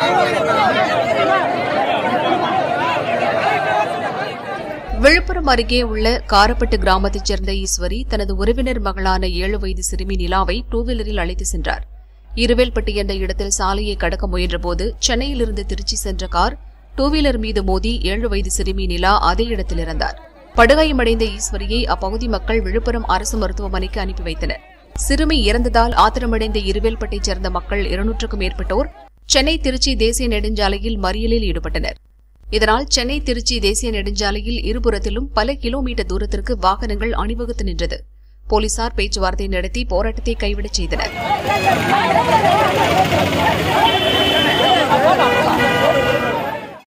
விழுப்புரம் அருகே உள்ள காரப்பட்டு கிராமத்தைச் சேர்ந்த ஈஸ்வரி தனது உறவினர் மகளான ஏழு வயது சிறுமி நிலாவை டூ வீலரில் அழைத்து சென்றார் இருவேல்பட்டி என்ற இடத்தில் சாலையை கடக்க முயன்றபோது சென்னையிலிருந்து திருச்சி சென்ற கார் டூ வீலர் மீது மோதி ஏழு வயது சிறுமி நிலா அதே இடத்தில் இறந்தார் படுகாயமடைந்த ஈஸ்வரியை அப்பகுதி மக்கள் விழுப்புரம் அரசு மருத்துவமனைக்கு அனுப்பி வைத்தனர் சிறுமி இறந்ததால் ஆத்திரமடைந்த இருவேல்பட்டைச் சேர்ந்த மக்கள் இருநூற்றுக்கும் மேற்பட்டோர் சென்னை திருச்சி தேசிய நெடுஞ்சாலையில் மறியலில் ஈடுபட்டனர் இதனால் சென்னை திருச்சி தேசிய நெடுஞ்சாலையில் இருபுறத்திலும் பல கிலோமீட்டர் தூரத்திற்கு வாகனங்கள் அணிவகுத்து நின்றது போலீசார் பேச்சுவார்த்தை நடத்தி போராட்டத்தை கைவிடச் செய்தனர்